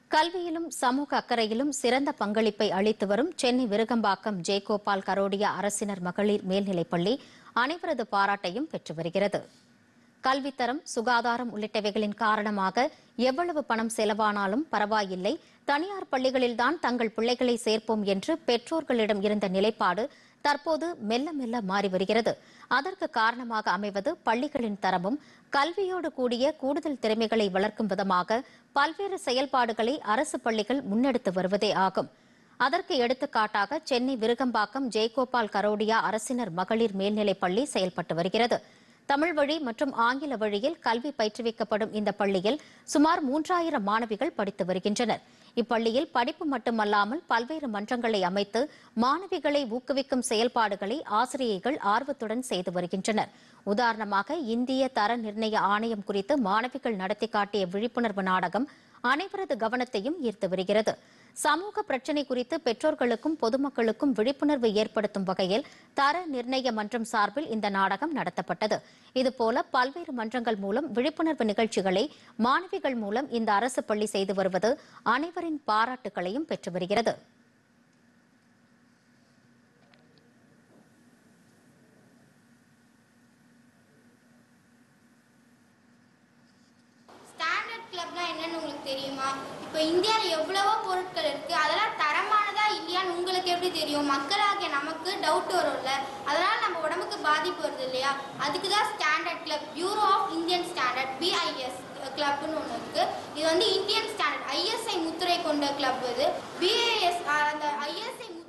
கல்வியிலும் சமூக அக்கறையிலும் சிறந்த பங்களிப்பை அளித்து வரும் சென்னை விருகம்பாக்கம் ஜெயகோபால் கரோடியா அரசினர் மகளிர் மேல்நிலைப்பள்ளி அனைவரது பாராட்டையும் பெற்று வருகிறது கல்வித்தரம் சுகாதாரம் உள்ளிட்டவைகளின் காரணமாக எவ்வளவு பணம் செலவானாலும் பரவாயில்லை தனியார் பள்ளிகளில்தான் தங்கள் பிள்ளைகளை சேர்ப்போம் என்று பெற்றோர்களிடம் இருந்த நிலைப்பாடு தற்போது மெல்ல மெல்ல மாறி வருகிறது அதற்கு காரணமாக அமைவது பள்ளிகளின் தரமும் கல்வியோடு கூடிய கூடுதல் திறமைகளை வளர்க்கும் விதமாக பல்வேறு செயல்பாடுகளை அரசு பள்ளிகள் முன்னெடுத்து வருவதே ஆகும் அதற்கு எடுத்துக்காட்டாக சென்னை விருகம்பாக்கம் ஜெயகோபால் கரோடியா அரசினர் மகளிர் மேல்நிலைப் பள்ளி செயல்பட்டு வருகிறது தமிழ் வழி மற்றும் ஆங்கில வழியில் கல்வி பயிற்றுவிக்கப்படும் இந்த பள்ளியில் சுமார் மூன்றாயிரம் மாணவிகள் படித்து வருகின்றனர் இப்பள்ளியில் படிப்பு மட்டுமல்லாமல் பல்வேறு மன்றங்களை அமைத்து மாணவிகளை ஊக்குவிக்கும் செயல்பாடுகளை ஆசிரியைகள் ஆர்வத்துடன் செய்து வருகின்றனர் உதாரணமாக இந்திய தர நிர்ணய ஆணையம் குறித்து மாணவிகள் நடத்தி காட்டிய விழிப்புணர்வு நாடகம் அனைவரது கவனத்தையும் ஈர்த்து வருகிறது சமூக பிரச்சினை குறித்து பெற்றோர்களுக்கும் பொதுமக்களுக்கும் விழிப்புணர்வு ஏற்படுத்தும் வகையில் தர நிர்ணய மன்றம் சார்பில் இந்த நாடகம் நடத்தப்பட்டது இதுபோல பல்வேறு மன்றங்கள் மூலம் விழிப்புணர்வு நிகழ்ச்சிகளை மாணவிகள் மூலம் இந்த அரசு பள்ளி செய்து வருவது அனைவரின் பாராட்டுகளையும் பெற்று வருகிறது ஸ்டாண்டர்ட் கிளப்னா என்னன்னு உங்களுக்கு தெரியுமா இப்போ இந்தியாவில் எவ்வளவோ பொருட்கள் இருக்கு அதெல்லாம் தரமானதா இல்லையான்னு உங்களுக்கு எப்படி தெரியும் மக்களாகிய நமக்கு டவுட் வரும்ல அதனால நம்ம உடம்புக்கு பாதிப்பு வருது இல்லையா அதுக்கு தான் standard club bureau of Indian standard BIS கிளப்னு ஒன்று இருக்கு இது வந்து இந்தியன் ஸ்டாண்டர்ட் ஐஎஸ்ஐ முத்திரை கொண்ட கிளப் இது பிஐஎஸ் அந்த ஐஎஸ்ஐ